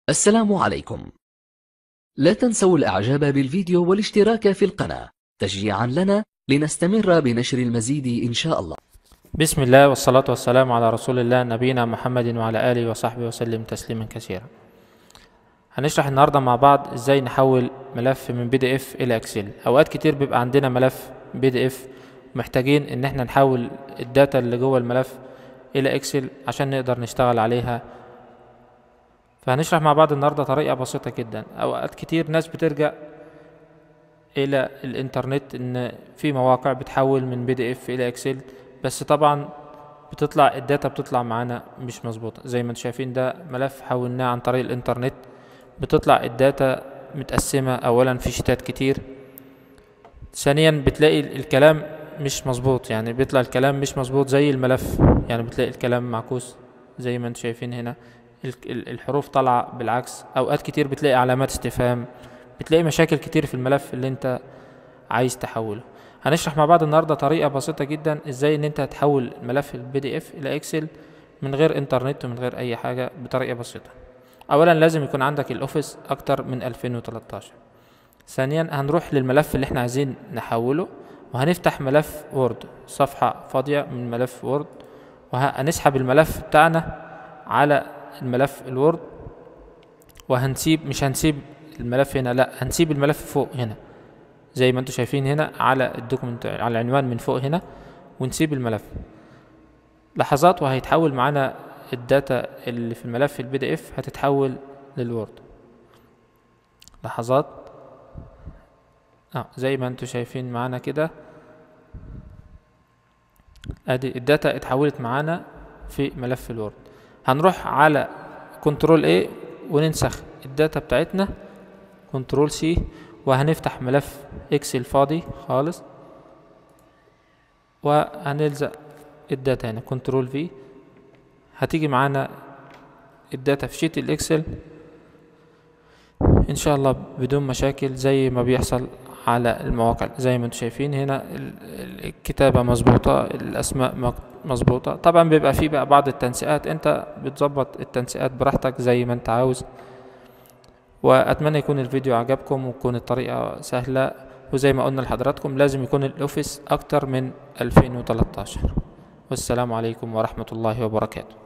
السلام عليكم لا تنسوا الاعجاب بالفيديو والاشتراك في القناة تشجيعا لنا لنستمر بنشر المزيد ان شاء الله بسم الله والصلاة والسلام على رسول الله نبينا محمد وعلى آله وصحبه وسلم تسليما كثيرا هنشرح النهاردة مع بعض ازاي نحول ملف من بي دي اف الى اكسل اوقات كتير بيبقى عندنا ملف بي دي اف محتاجين ان احنا نحول الداتا اللي جوه الملف الى اكسل عشان نقدر نشتغل عليها فهنشرح مع بعض النهاردة طريقة بسيطة جدا اوقات كتير ناس بترجع الى الانترنت ان في مواقع بتحول من بي دي اف الى اكسل بس طبعا بتطلع الداتا بتطلع معانا مش مظبوطة زي ما انتم شايفين ده ملف حولناه عن طريق الانترنت بتطلع الداتا متقسمة اولا في شتات كتير ثانيا بتلاقي الكلام مش مظبوط يعني بيطلع الكلام مش مظبوط زي الملف يعني بتلاقي الكلام معكوس زي ما انتم شايفين هنا الحروف طالعة بالعكس اوقات كتير بتلاقي علامات استفهام بتلاقي مشاكل كتير في الملف اللي انت عايز تحوله هنشرح مع بعض النهاردة طريقة بسيطة جدا ازاي ان انت تحول ملف البي دي اف الى اكسل من غير انترنت ومن غير اي حاجة بطريقة بسيطة اولا لازم يكون عندك الاوفيس اكتر من 2013 ثانيا هنروح للملف اللي احنا عايزين نحوله وهنفتح ملف وورد صفحة فاضية من ملف وورد وهنسحب الملف بتاعنا على الملف الوورد وهنسيب مش هنسيب الملف هنا لا هنسيب الملف فوق هنا زي ما انتم شايفين هنا على الدوكيمنت على العنوان من فوق هنا ونسيب الملف لحظات وهيتحول معانا الداتا اللي في الملف البي دي اف هتتحول للوورد لحظات اه زي ما انتم شايفين معانا كده ادي الداتا اتحولت معانا في ملف الوورد هنروح على كنترول ايه وننسخ الداتا بتاعتنا كنترول سي وهنفتح ملف اكسل فاضي خالص وهنلزق الداتا هنا كنترول في هتيجي معانا الداتا في شيت الاكسل ان شاء الله بدون مشاكل زي ما بيحصل على المواقع زي ما انتم شايفين هنا الكتابة مظبوطة الاسماء مظبوطة طبعا بيبقى فيه بقى بعض التنسيقات انت بتظبط التنسيقات براحتك زي ما انت عاوز واتمنى يكون الفيديو عجبكم وتكون الطريقة سهلة وزي ما قلنا لحضراتكم لازم يكون الاوفيس اكتر من 2013 والسلام عليكم ورحمة الله وبركاته